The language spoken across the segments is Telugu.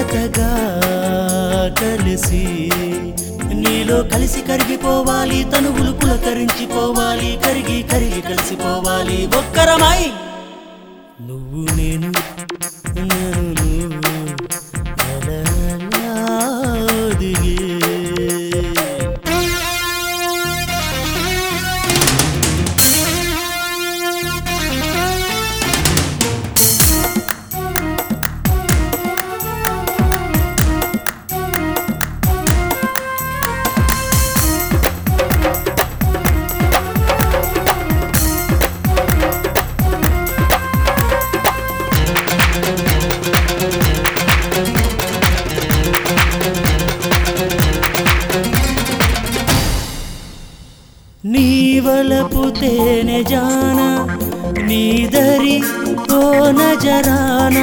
జతగా కలిసి నీలో కలిసి కరిగిపోవాలి తనువులు పులకరించిపోవాలి కరిగి కరిగి కలిసిపోవాలి ఒక్కరమై నువ్వు నేను నేను నువ్వు అలా అలా ఒదిగే. నీ వలపు తేనె జాన నీదరి ఓ నజరాన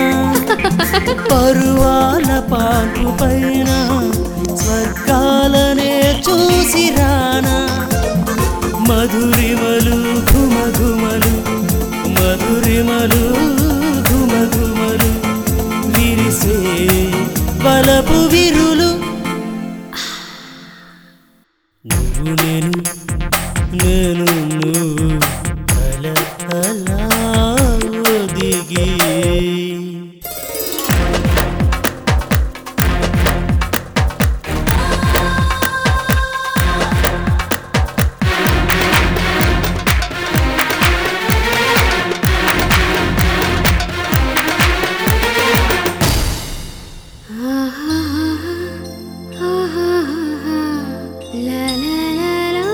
పరువాల పాకు పైన స్వర్గాలనే చూసి రానా మధురిమలు ఘుమఘుమలు మధురిమలు ఘుమఘుమలు విరిసే బలపు విరులు నువ్వు నేను నేను నువ్వు అలా అలా ఒదిగి లా లా లా లా.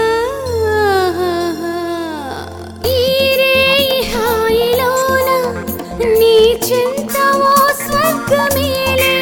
ఈ రేయి హాయిలోన నీ చింత ఓ స్వర్గమేలే.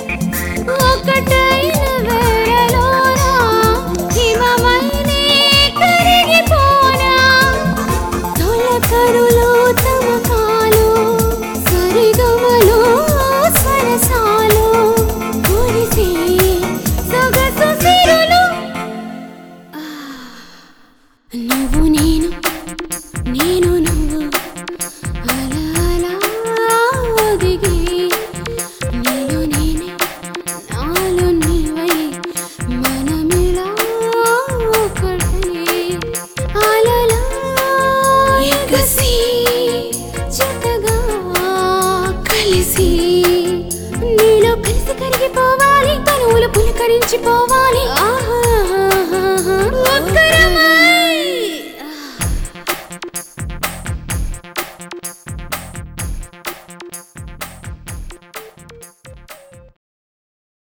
ఒకటైన వేళలోన హిమమైనే కరిగిపోనా. తొలకరులో తమకాలు, సరిగమలు, సరసాలు, కురిసే సొగసు సిరులు. ఆ, నువ్వు నేను నేను నువ్వు అలా అలా ఒదిగి నీలో నేనే నాలో నీవై మనమిలా ఒకటై అలలా ఎగసి జతగా కలిసి నీలో కలిసి కరిగిపోవాలి తనువులు పులకరించిపోవాలి ఆ